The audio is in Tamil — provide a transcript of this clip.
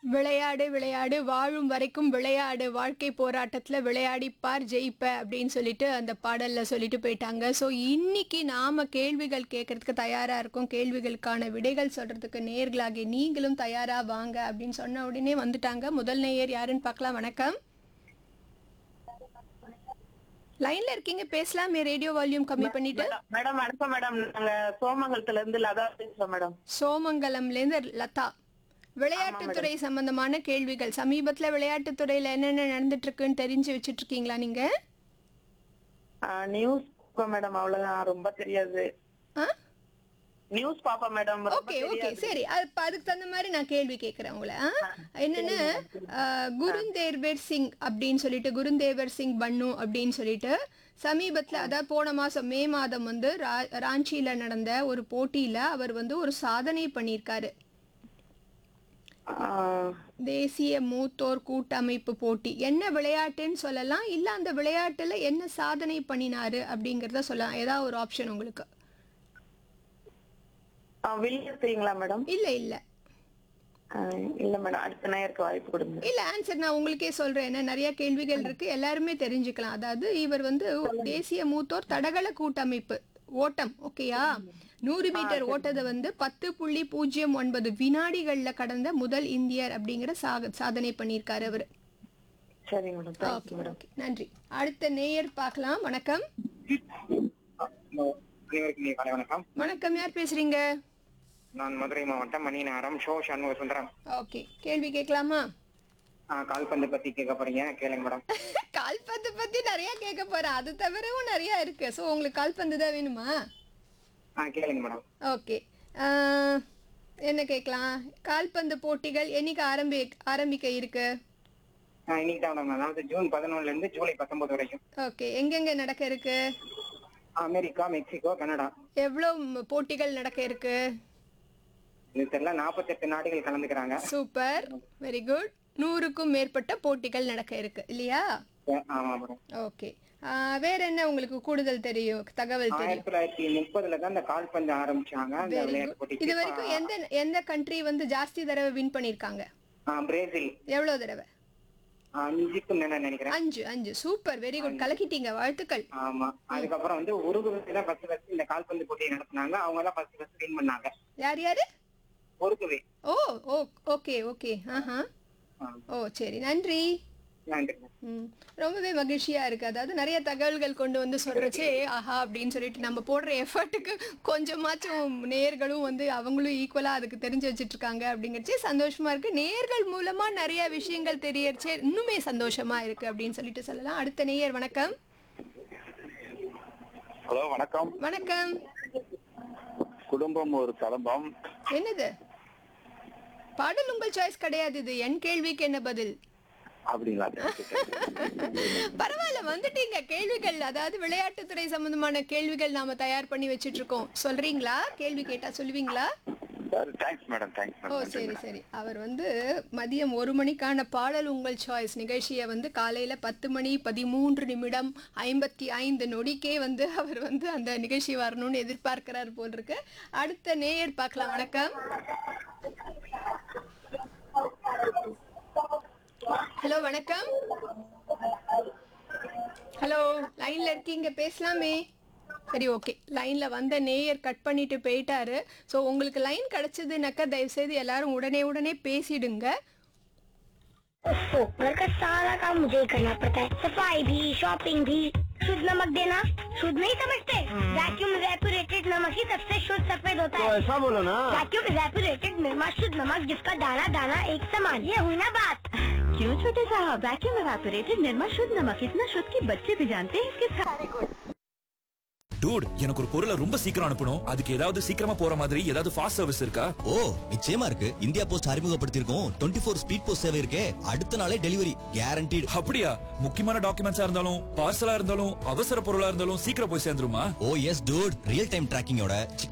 விளையாடு விளையாடு வாழும் வரைக்கும் விளையாடு வாழ்க்கை போராட்டத்துல விளையாடிப்பார் ஜெயிப்ப அப்படின்னு சொல்லிட்டு அந்த பாடல்ல சொல்லிட்டு போயிட்டாங்க ஸோ இன்னைக்கு நாம கேள்விகள் கேட்கறதுக்கு தயாரா இருக்கோம் கேள்விகளுக்கான விடைகள் சொல்றதுக்கு நேர்களாகி நீங்களும் தயாரா வாங்க அப்படின்னு சொன்ன உடனே வந்துட்டாங்க முதல் நேயர் யாருன்னு பார்க்கலாம் வணக்கம் லைன்ல இருக்கீங்க பேசலாமே ரேடியோ வால்யூம் கம்மி பண்ணிட்டு மேடம் வணக்கம் மேடம் நாங்க சோமங்கலத்துல இருந்து லதா பேசுறோம் மேடம் சோமங்கலம்ல இருந்து லதா விளையாட்டுத்துறை சம்பந்தமான கேள்விகள் சமீபத்துல விளையாட்டுத்துறையில என்னென்ன நடந்துட்டு இருக்குன்னு தெரிஞ்சு வச்சிட்டு இருக்கீங்களா நீங்க நியூஸ் மேடம் அவ்வளவுதான் ரொம்ப தெரியாது ஆ? நியூஸ் பாப்பா மேடம் ரொம்ப ஓகே ஓகே சரி அது இப்ப அதுக்கு தகுந்த மாதிரி நான் கேள்வி கேட்கறேன் உங்களை ஆ? என்னன்னு ஆ, குருந்தேவர் சிங் அப்படின்னு சொல்லிட்டு குருந்தேவர் சிங் பன்னு அப்படின்னு சொல்லிட்டு சமீபத்துல அதாவது போன மாசம் மே மாதம் வந்து ரா- ராஞ்சியில நடந்த ஒரு போட்டியில அவர் வந்து ஒரு சாதனை பண்ணியிருக்காரு ஆ, தேசிய மூத்தோர் கூட்டமைப்பு போட்டி என்ன விளையாட்டுன்னு சொல்லலாம் இல்ல அந்த விளையாட்டுல என்ன சாதனை பண்ணினாரு அப்படிங்கறத சொல்லலாம் ஏதாவது ஒரு ஆப்ஷன் உங்களுக்கு ஆ, வில்லியத்துறீங்களா மேடம் இல்ல இல்ல ஆ, இல்ல மேடம் அடுத்த நேருக்கு வாய்ப்பு கொடுங்க இல்ல ஆன்சர் நான் உங்களுக்கே சொல்றேன் என்ன நிறைய கேள்விகள் இருக்கு எல்லாருமே தெரிஞ்சுக்கலாம் அதாவது இவர் வந்து தேசிய மூத்தோர் தடகள கூட்டமைப்பு ஓட்டம் ஓகேயா நூறு மீட்டர் ஓட்டத்தை வந்து பத்து புள்ளி பூஜ்ஜியம் ஒன்பது வினாடிகள்ல கடந்த முதல் இந்தியர் அப்படிங்கிற சாக- சாதனை பண்ணியிருக்காரு அவர் சரிங்க மேடம் தேங்க்ஸ் ஓகே ஓகே நன்றி அடுத்த நேயர் பார்க்கலாம் வணக்கம் அனைவருக்கும் காலை வணக்கம் வணக்கம் யார் பேசுறீங்க நான் மதுரை மாவட்டம் மணிநகரம் ஷோ சண்முக சுந்தரம் ஓகே கேள்வி கேட்கலாமா ஆ, கால்பந்து பத்தி கேட்க போறீங்க கேளுங்க மேடம் கால்பந்து பத்தி நிறைய கேட்க போறேன் அது தவிரவும் நிறைய இருக்கு ஸோ உங்களுக்கு கால்பந்து தான் வேணுமா ஆ கேளுங்க மேடம் ஓகே என்ன கேட்கலாம் கால்பந்து போட்டிகள் என்னைக்கு ஆரம்பி ஆரம்பிக்க இருக்கு ஆ, இன்னைக்கு தான் மேடம் அதாவது ஜூன் பதினொன்னுல இருந்து ஜூலை பத்தொன்பது வரைக்கும் ஓகே எங்கெங்க நடக்க இருக்கு அமெரிக்கா மெக்சிகோ கனடா எவ்வளோ ம், போட்டிகள் நடக்க இருக்கு இது தெரியல நாற்பத்தெட்டு நாடுகள் கலந்துக்கிறாங்க சூப்பர் வெரி குட் நூறுக்கும் மேற்பட்ட போட்டிகள் நடக்க இருக்கு இல்லையா ஆ, ஆமா மேடம் ஓகே வேற என்ன உங்களுக்கு கூடுதல் தெரியும் தகவல் தெரியும் ஆயிரத்தி தொள்ளாயிரத்தி முப்பதுல தான் இந்த கால்பந்து ஆரம்பிச்சாங்க அந்த Very விளையாட்டு good. போட்டிக்கு இது வரைக்கும் எந்த எந்த கண்ட்ரி வந்து ஜாஸ்தி தடவை வின் பண்ணிருக்காங்க ஆ, பிரேசில் எவ்வளவு தடவை ஆ, அஞ்சுக்கும் மேல நினைக்கிறேன் அஞ்சு அஞ்சு சூப்பர் வெரி குட் கலக்கிட்டீங்க வாழ்த்துக்கள் ஆமா அதுக்கப்புறம் வந்து உருகுவே தான் ஃபர்ஸ்ட் ஃபர்ஸ்ட் இந்த கால்பந்து போட்டியை நடத்தினாங்க அவங்க தான் ஃபர்ஸ்ட் ஃபர்ஸ்ட் வின் பண்ணாங்க யார் யாரு உருகுவே ஓ ஓ ஓகே ஓகே ஆஹா ஓ சரி நன்றி நன்றி ம் ரொம்பவே மகிழ்ச்சியா இருக்கு அதாவது நிறைய தகவல்கள் கொண்டு வந்து சொல்றச்சே ஆஹா அப்படின்னு சொல்லிட்டு நம்ம போடுற எஃபர்ட்டுக்கு கொஞ்சமாச்சும் நேர்களும் வந்து அவங்களும் ஈக்குவலா அதுக்கு தெரிஞ்சு வச்சிட்டு இருக்காங்க அப்படிங்கிறச்சே சந்தோஷமா இருக்கு நேர்கள் மூலமா நிறைய விஷயங்கள் தெரியறச்சே இன்னுமே சந்தோஷமா இருக்கு அப்படின்னு சொல்லிட்டு சொல்லலாம் அடுத்த நேயர் வணக்கம் ஹலோ வணக்கம் வணக்கம் குடும்பம் ஒரு கலம்பம் என்னது பாடல் உங்கள் சாய்ஸ் கிடையாது இது என் கேள்விக்கு என்ன பதில் அப்படிங்களா பரவாயில்ல வந்துட்டீங்க கேள்விகள் அதாவது விளையாட்டுத்துறை சம்பந்தமான கேள்விகள் நாம தயார் பண்ணி வச்சிட்டு இருக்கோம் சொல்றீங்களா கேள்வி கேட்டா சொல்லுவீங்களா தேங்க்ஸ் மேடம் தேங்க்ஸ் ஓ மேடம் சரி சரி அவர் வந்து மதியம் ஒரு மணிக்கான பாடல் உங்கள் சாய்ஸ் நிகழ்ச்சியை வந்து காலையில பத்து மணி பதிமூன்று நிமிடம் ஐம்பத்தி ஐந்து நொடிக்கே வந்து அவர் வந்து அந்த நிகழ்ச்சி வரணும்னு எதிர்பார்க்கிறார் போல் இருக்கு அடுத்த நேயர் பார்க்கலாம் வணக்கம் ஹலோ வணக்கம் ஹலோ லைன்ல இருக்கீங்க பேசலாமே சரி ஓகே லைன்ல வந்த நேயர் கட் பண்ணிட்டு போயிட்டாரு ஸோ உங்களுக்கு லைன் கிடைச்சதுனாக்கா தயவு செய்து எல்லாரும் उड़ने उड़ने பேசிடுங்க ओफो, घर का सारा काम मुझे ही करना पड़ता है सफाई भी शॉपिंग भी शुद्ध नमक देना शुद्ध नहीं समझते वैक्यूम रेपुरेटेड नमक ही सबसे शुद्ध सफेद होता है ऐसा बोलो ना वैक्यूम रेपुरेटेड निर्मा शुद्ध नमक जिसका दाना दाना एक समान ये हुई ना बात क्यों छोटे साहब वैक्यूम एवापोरेटेड निर्मा शुद्ध नमक इतना शुद्ध कि बच्चे भी जानते हैं इसके सारे गुण டூட் எனக்கு ஒரு பொருளை ரொம்ப சீக்கிரம் அனுப்பணும் அதுக்கு ஏதாவது சீக்கிரமா போற மாதிரி ஏதாவது ஃபாஸ்ட் சர்வீஸ் இருக்கா ஓ நிச்சயமா இருக்கு இந்தியா போஸ்ட் அறிமுகப்படுத்தியிருக்கோம் டுவெண்ட்டி ஃபோர் ஸ்பீட் போஸ்ட் சேவை இருக்கே அடுத்த நாளே டெலிவரி கேரண்டீடு அப்படியா முக்கியமான டாக்குமெண்ட்ஸா இருந்தாலும் பார்சலா இருந்தாலும் அவசர பொருளா இருந்தாலும் சீக்கிரம் போய் சேர்ந்துருமா ஓ எஸ் டூட் ரியல் டைம் டிராக்கிங்கோட சிக்கன